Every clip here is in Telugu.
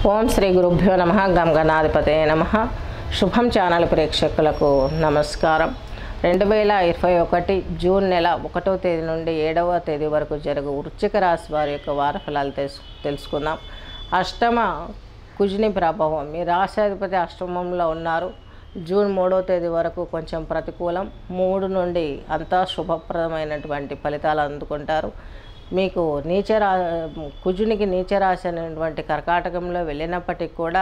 ఓం శ్రీ గురుభ్యో నమ గం గణాధిపతే నమ శుభం ఛానల్ ప్రేక్షకులకు నమస్కారం రెండు వేల ఇరవై ఒకటి జూన్ నెల ఒకటో తేదీ నుండి ఏడవ తేదీ వరకు జరుగు వృశ్చిక రాశి వారి యొక్క వార ఫలాలు తెలుసు తెలుసుకుందాం అష్టమ కుజుని ప్రభావం మీ రాశాధిపతి అష్టమంలో ఉన్నారు జూన్ మూడో తేదీ వరకు కొంచెం ప్రతికూలం మూడు నుండి అంతా శుభప్రదమైనటువంటి ఫలితాలు అందుకుంటారు మీకు నీచరా కుజునికి నీచరాశి అనేటువంటి కర్కాటకంలో వెళ్ళినప్పటికీ కూడా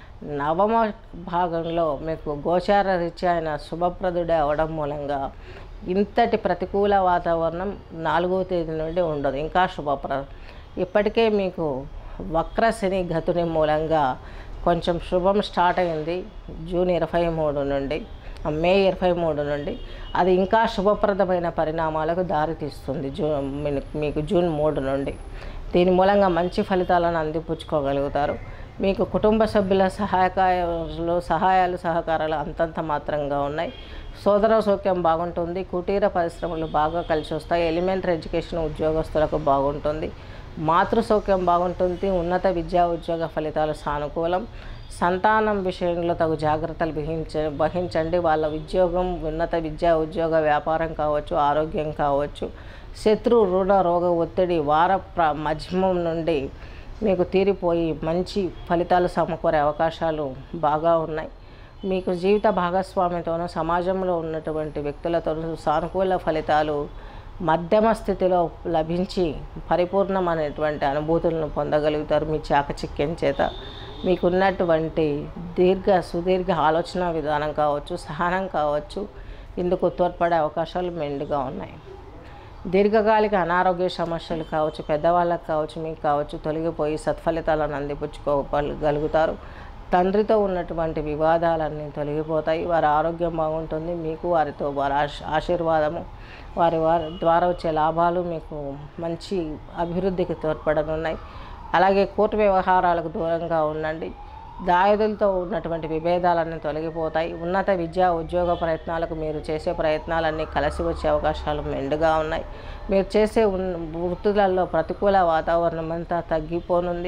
నవమ భాగంలో మీకు గోచార రీత్యా ఆయన శుభప్రదుడే అవడం మూలంగా ఇంతటి ప్రతికూల వాతావరణం నాలుగో తేదీ నుండి ఉండదు ఇంకా శుభప్రదం ఇప్పటికే మీకు వక్ర శని గతుని మూలంగా కొంచెం శుభం స్టార్ట్ అయింది జూన్ ఇరవై మూడు నుండి మే ఇరవై మూడు నుండి అది ఇంకా శుభప్రదమైన పరిణామాలకు దారితీస్తుంది జూ మీ- మీకు జూన్ మూడు నుండి దీని మూలంగా మంచి ఫలితాలను అందిపుచ్చుకోగలుగుతారు మీకు కుటుంబ సభ్యుల సహాయకాలు సహాయాలు సహకారాలు అంతంత మాత్రంగా ఉన్నాయి సోదర సౌఖ్యం బాగుంటుంది కుటీర పరిశ్రమలు బాగా కలిసి వస్తాయి ఎలిమెంటరీ ఎడ్యుకేషన్ ఉద్యోగస్తులకు బాగుంటుంది మాతృ సౌఖ్యం బాగుంటుంది ఉన్నత విద్యా ఉద్యోగ ఫలితాలు సానుకూలం సంతానం విషయంలో తగు జాగ్రత్తలు వహించ వహించండి వాళ్ళ ఉద్యోగం ఉన్నత విద్యా ఉద్యోగ వ్యాపారం కావచ్చు ఆరోగ్యం కావచ్చు శత్రు రుణ రోగ ఒత్తిడి వార ప్ర మధ్యమం నుండి మీకు తీరిపోయి మంచి ఫలితాలు సమకూరే అవకాశాలు బాగా ఉన్నాయి మీకు జీవిత భాగస్వామితోనూ సమాజంలో ఉన్నటువంటి వ్యక్తులతోనూ సానుకూల ఫలితాలు మధ్యమ స్థితిలో లభించి పరిపూర్ణమైనటువంటి అనుభూతులను పొందగలుగుతారు మీ చాకచక్యం చేత మీకున్నటువంటి దీర్ఘ సుదీర్ఘ ఆలోచన విధానం కావచ్చు సహనం కావచ్చు ఇందుకు తోడ్పడే అవకాశాలు మెండుగా ఉన్నాయి దీర్ఘకాలిక అనారోగ్య సమస్యలు కావచ్చు పెద్దవాళ్ళకి కావచ్చు మీకు కావచ్చు తొలగిపోయి సత్ఫలితాలను అందిపుచ్చుకోగలుగుతారు తండ్రితో ఉన్నటువంటి వివాదాలన్నీ తొలగిపోతాయి వారి ఆరోగ్యం బాగుంటుంది మీకు వారితో వారి ఆశ- ఆశీర్వాదము వారి వారి ద్వారా వచ్చే లాభాలు మీకు మంచి అభివృద్ధికి తోడ్పడనున్నాయి అలాగే కోర్టు వ్యవహారాలకు దూరంగా ఉండండి దాయుదులతో ఉన్నటువంటి విభేదాలన్నీ తొలగిపోతాయి ఉన్నత విద్యా ఉద్యోగ ప్రయత్నాలకు మీరు చేసే ప్రయత్నాలన్నీ కలిసి వచ్చే అవకాశాలు మెండుగా ఉన్నాయి మీరు చేసే ఉన్ వృత్తులలో ప్రతికూల వాతావరణం అంతా తగ్గిపోనుంది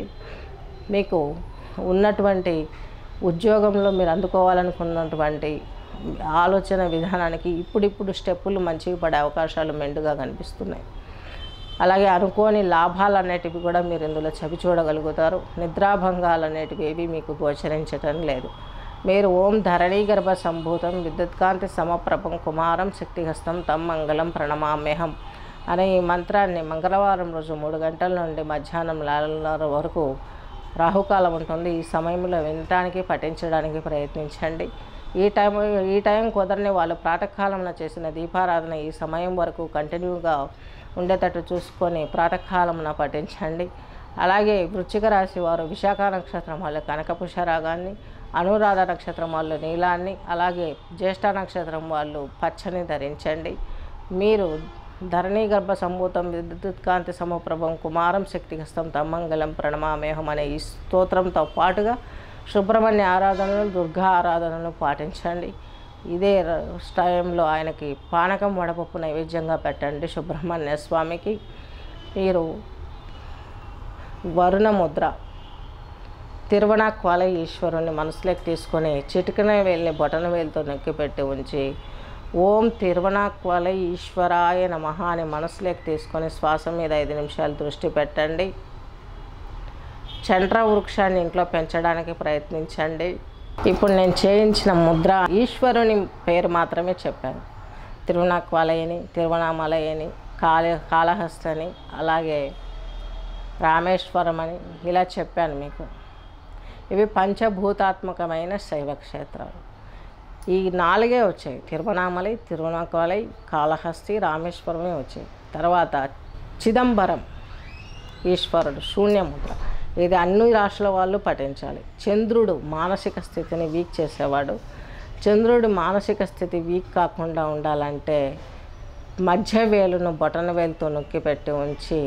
మీకు ఉన్నటువంటి ఉద్యోగంలో మీరు అందుకోవాలనుకున్నటువంటి ఆలోచన విధానానికి ఇప్పుడిప్పుడు స్టెప్పులు మంచిగా పడే అవకాశాలు మెండుగా కనిపిస్తున్నాయి అలాగే అనుకోని లాభాలు అనేటివి కూడా మీరు ఇందులో చవి చూడగలుగుతారు నిద్రాభంగాలు అనేటివి ఏవి మీకు గోచరించటం లేదు మీరు ఓం ధరణీ గర్భ సంభూతం విద్యుత్కాంతి సమప్రభం కుమారం శక్తిహస్తం తం మంగళం ప్రణమామ్యహం అనే ఈ మంత్రాన్ని మంగళవారం రోజు మూడు గంటల నుండి మధ్యాహ్నం నాలుగున్నర వరకు రాహుకాలం ఉంటుంది ఈ సమయంలో వినటానికి పఠించడానికి ప్రయత్నించండి ఈ టైం ఈ టైం కుదరని వాళ్ళు ప్రాతకాలంలో చేసిన దీపారాధన ఈ సమయం వరకు కంటిన్యూగా ఉండేటట్టు చూసుకొని ప్రాతకాలమున పఠించండి అలాగే వృశ్చిక రాశి వారు విశాఖ నక్షత్రం వాళ్ళు కనకపుష రాగాన్ని అనురాధ నక్షత్రం వాళ్ళు నీలాన్ని అలాగే జ్యేష్ఠ నక్షత్రం వాళ్ళు పచ్చని ధరించండి మీరు ధరణీ గర్భ సంభూతం విద్యుత్ కాంతి సమప్రభం కుమారం శక్తిహస్తం తమ్మంగళం ప్రణమామేహం అనే ఈ స్తోత్రంతో పాటుగా సుబ్రహ్మణ్య ఆరాధనలు దుర్గా ఆరాధనలు పాటించండి ఇదే ర- టైంలో ఆయనకి పానకం వడపప్పు నైవేద్యంగా పెట్టండి సుబ్రహ్మణ్య స్వామికి మీరు వరుణ ముద్ర తిరువణాక్వాల ఈశ్వరుని మనసులోకి తీసుకొని చిటికన వేలిని బొటన వేలితో నొక్కిపెట్టి ఉంచి ఓం తిరువణాక్వాల ఈశ్వరాయ నమః అని మనసులోకి తీసుకొని శ్వాస మీద ఐదు నిమిషాలు దృష్టి పెట్టండి చండ్ర వృక్షాన్ని ఇంట్లో పెంచడానికి ప్రయత్నించండి ఇప్పుడు నేను చేయించిన ముద్ర ఈశ్వరుని పేరు మాత్రమే చెప్పాను తిరువణాక్వాలయని తిరువణామలయని కాళ కాళహస్తని అలాగే రామేశ్వరం అని ఇలా చెప్పాను మీకు ఇవి పంచభూతాత్మకమైన శైవ క్షేత్రాలు ఈ నాలుగే వచ్చాయి తిరువణామలై తిరువణాకలై కాళహస్తి రామేశ్వరమే వచ్చాయి తర్వాత చిదంబరం ఈశ్వరుడు శూన్యముద్ర ఇది అన్ని రాష్ట్రాల వాళ్ళు పఠించాలి చంద్రుడు మానసిక స్థితిని వీక్ చేసేవాడు చంద్రుడి మానసిక స్థితి వీక్ కాకుండా ఉండాలంటే మధ్య వేలును బొటన వేలుతో నొక్కి పెట్టి ఉంచి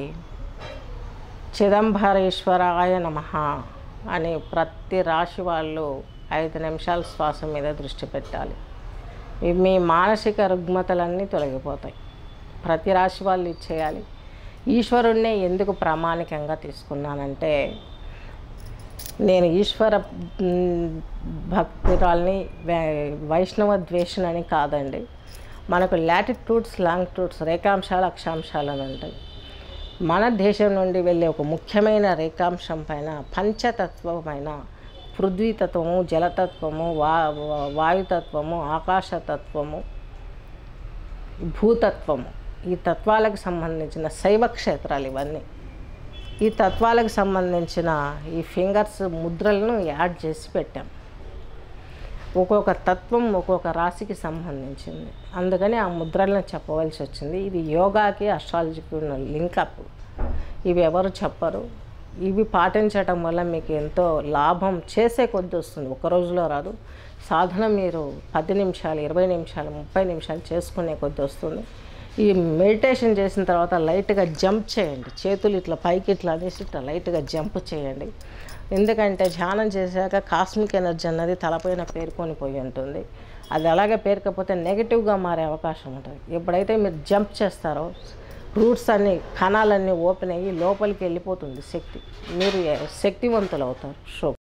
చిదంబరేశ్వరాయ నమ అని ప్రతి రాశి వాళ్ళు ఐదు నిమిషాలు శ్వాస మీద దృష్టి పెట్టాలి ఇవి మీ మానసిక రుగ్మతలన్నీ తొలగిపోతాయి ప్రతి రాశి వాళ్ళు ఇచ్చేయాలి ఈశ్వరుణ్ణి ఎందుకు ప్రామాణికంగా తీసుకున్నానంటే నేను ఈశ్వర మ్, భక్తురాల్ని వై- వైష్ణవ ద్వేషణని కాదండి మనకు లాటిట్యూడ్స్ లాంగిట్యూడ్స్ రేఖాంశాలు అక్షాంశాలు అని ఉంటాయి మన దేశం నుండి వెళ్ళే ఒక ముఖ్యమైన రేఖాంశం పైన పంచతత్వమైన పృథ్వీతత్వము జలతత్వము వా వా- వాయుతత్వము ఆకాశతత్వము భూతత్వము ఈ తత్వాలకు సంబంధించిన శైవ క్షేత్రాలు ఇవన్నీ ఈ తత్వాలకు సంబంధించిన ఈ ఫింగర్స్ ముద్రలను యాడ్ చేసి పెట్టాం ఒక్కొక్క తత్వం ఒక్కొక్క రాశికి సంబంధించింది అందుకని ఆ ముద్రలను చెప్పవలసి వచ్చింది ఇది యోగాకి అస్ట్రాలజీకి ఉన్న లింకప్ ఇవి ఎవరు చెప్పరు ఇవి పాటించటం వల్ల మీకు ఎంతో లాభం చేసే కొద్ది వస్తుంది ఒక రోజులో రాదు సాధన మీరు పది నిమిషాలు ఇరవై నిమిషాలు ముప్పై నిమిషాలు చేసుకునే కొద్ది వస్తుంది ఈ మెడిటేషన్ చేసిన తర్వాత లైట్గా జంప్ చేయండి చేతులు ఇట్లా పైకి ఇట్లా అనేసి ఇట్లా లైట్గా జంప్ చేయండి ఎందుకంటే ధ్యానం చేశాక కాస్మిక్ ఎనర్జీ అన్నది తలపైన పేర్కొని పోయి ఉంటుంది అది అలాగే పేరుకపోతే నెగిటివ్గా మారే అవకాశం ఉంటుంది ఎప్పుడైతే మీరు జంప్ చేస్తారో రూట్స్ అన్ని కణాలన్నీ ఓపెన్ అయ్యి లోపలికి వెళ్ళిపోతుంది శక్తి మీరు శక్తివంతులు అవుతారు సో